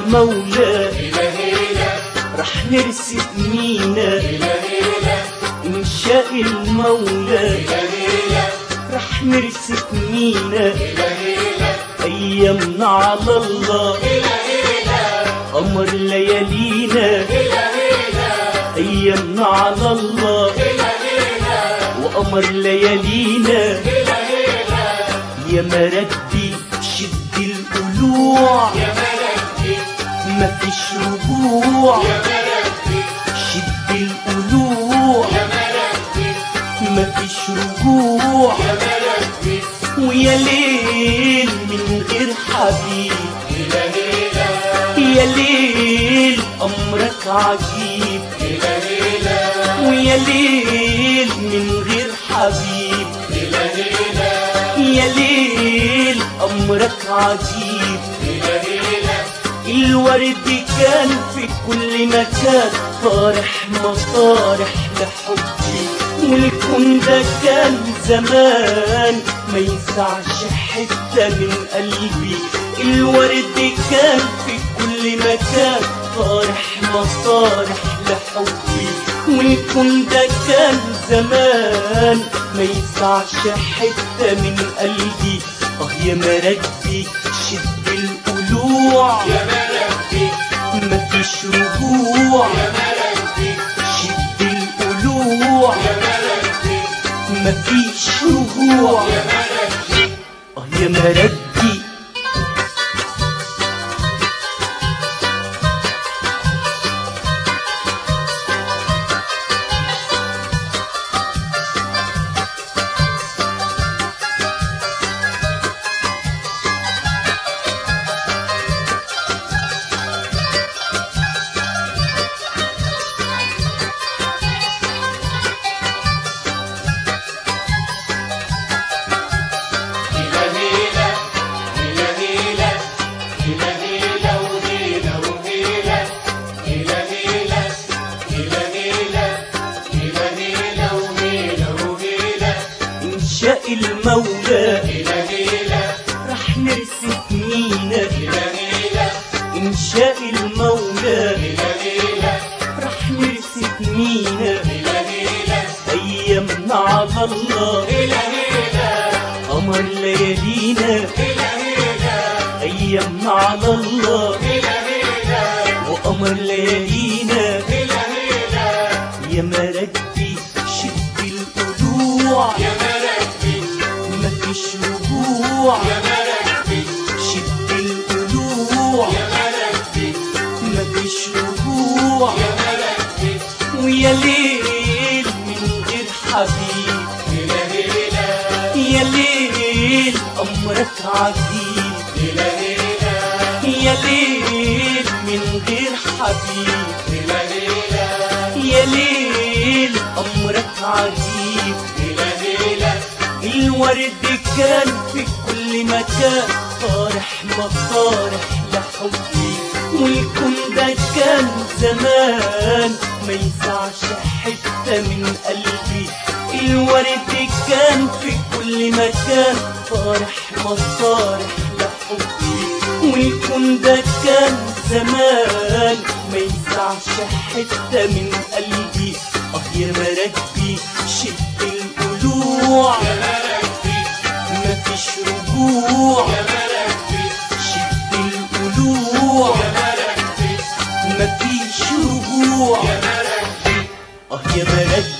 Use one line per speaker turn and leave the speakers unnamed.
المولى رح نرسم مينا إن شاء المولى رح نرسم مينا أيامنا على الله قمر ليالينا أيامنا على الله وقمر ليالينا يا مردي شد القلوع مفيش رجوع شد القلوع مفيش رجوع ويا ليل من غير حبيب يا ليل أمرك عجيب ويا ليل من غير حبيب يا ليل أمرك عجيب الورد كان في كل مكان طارح مطارح لحبي والكون ده كان زمان ما يسعش حتة من قلبي الورد كان في كل مكان طارح مطارح لحبي والكون ده كان زمان ما يسعش حتة من قلبي اه يا مردي شد القلوع مفيش رجوع شد القلوع مفيش رجوع اه يا مردي إن شاء المولى رح نرسم مينا إن شاء المولى رح نرسم مينا أيامنا على الله قمر ليالينا أيامنا على الله وقمر ليالينا يا مردي شد القلوع مفيش رجوع شد القلوع مفيش رجوع ويا ليل من غير حبيب يا ليل أمرك عجيب يا ليل من غير حبيب يا ليل أمرك عجيب الورد كان في كل مكان طارح مطارح لحبي والكون ده كان زمان ما يسعش حتة من قلبي الورد كان في كل مكان طارح مطارح لحبي والكون ده كان زمان ما يسعش حتة من قلبي اه يا مردي شد القلوع مفيش رجوع شد القلوع مفيش رجوع اه يا مردي